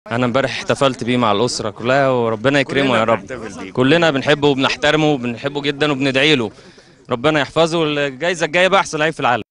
انا امبارح احتفلت بيه مع الاسره كلها وربنا يكرمه يا رب كلنا بنحبه وبنحترمه وبنحبه جدا وبندعي له ربنا يحفظه والجايزه الجايه بقى احسن لعيب في العالم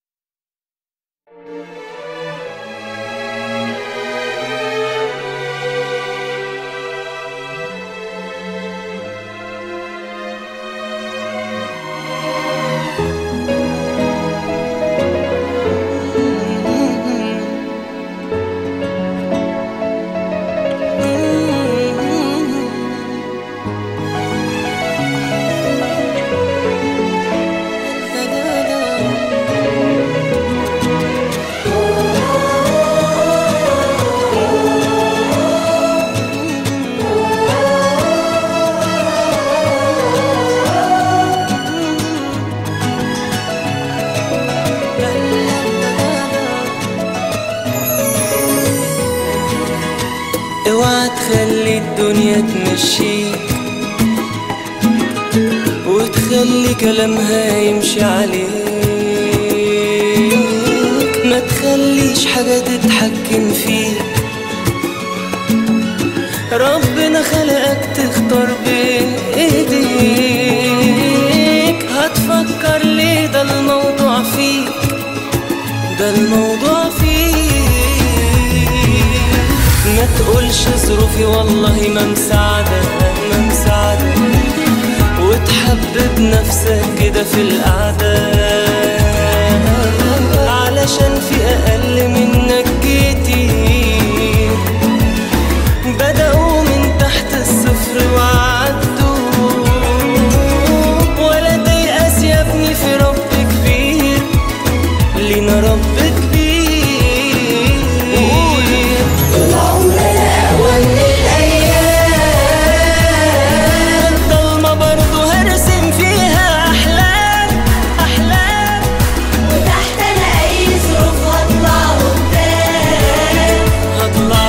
اوعى تخلي الدنيا تمشيك وتخلي كلامها يمشي عليك ما تخليش حاجة تتحكم فيك ربنا خلقك تختار بين ايديك هتفكر ليه ده الموضوع فيك ده الموضوع فيك ما تقولش ظروفي والله ما مساعدة ما مساعدة وتحبب نفسك كده في القعدة علشان في أقل منك كتير بدأوا من تحت الصفر وعدوا ولا تيأس يا ابني في رب كبير لينا رب كبير الضلمة برضو هرسم فيها أحلام أحلام وتحت انا اي ظروف هطلع قدام هطلع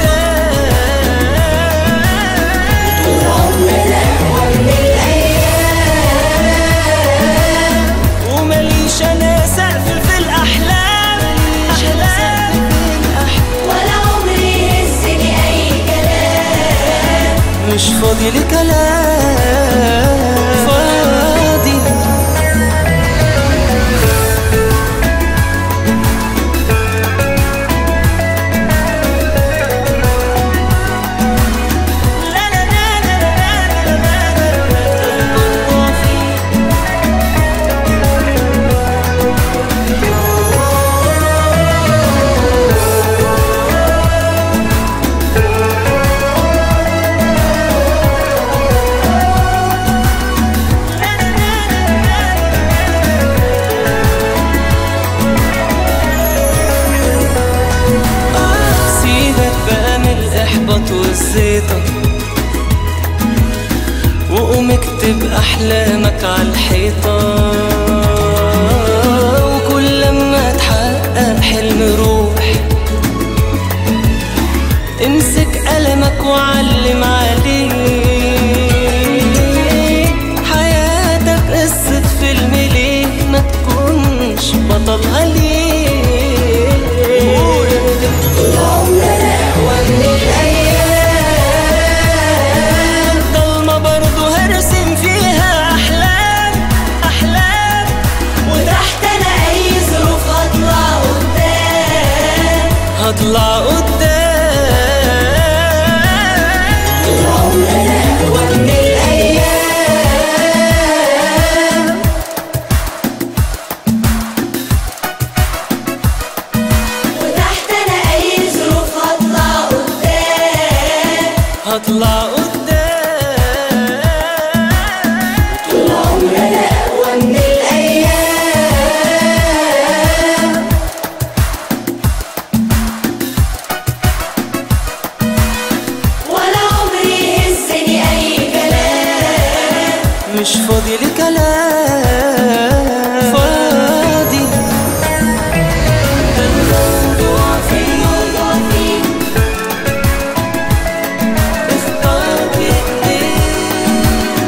قدام عمرنا ومن الايام ومليش أنا سقف في الأحلام أحلام ولا عمري يهزني اي كلام مش فاضي لكلام فاضي لا لا لا لا لا لا لا لا لا سيبك بقى من الإحباط والزيطة وقوم اكتب أحلامك على الحيطة وكل لما تحقق حلم روح امسك قلمك وعلم عليه حياتك قصة فيلم ليه ما تكونش بطلها ليه ومن الايام ضلمة برضو هرسم فيها أحلام أحلام وتحت انا اي ظروف هطلع قدام هطلع قدام عمرنا ومن الايام وتحت انا اي ظروف هطلع قدام هطلع قدام عمرنا ومن الايام ولا عمري يهزني اي كلام مش فاضي لكلام فاضي الموضوع فيه الموضوع فيه اختار بإيديك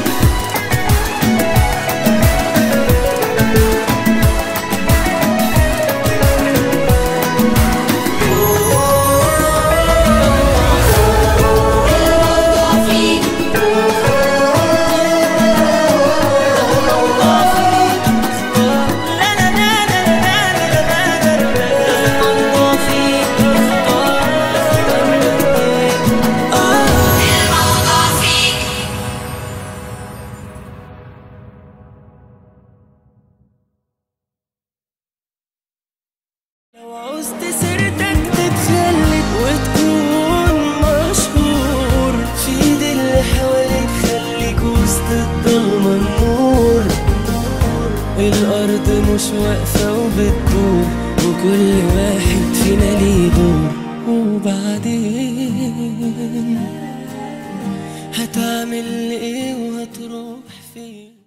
وسط سيرتك تتفلت وتكون مشهور في ايد اللي حواليك خليك وسط الضلمة النور الأرض مش واقفة وبتدور وكل واحد فينا ليه دور وبعدين هتعمل ايه وهتروح فين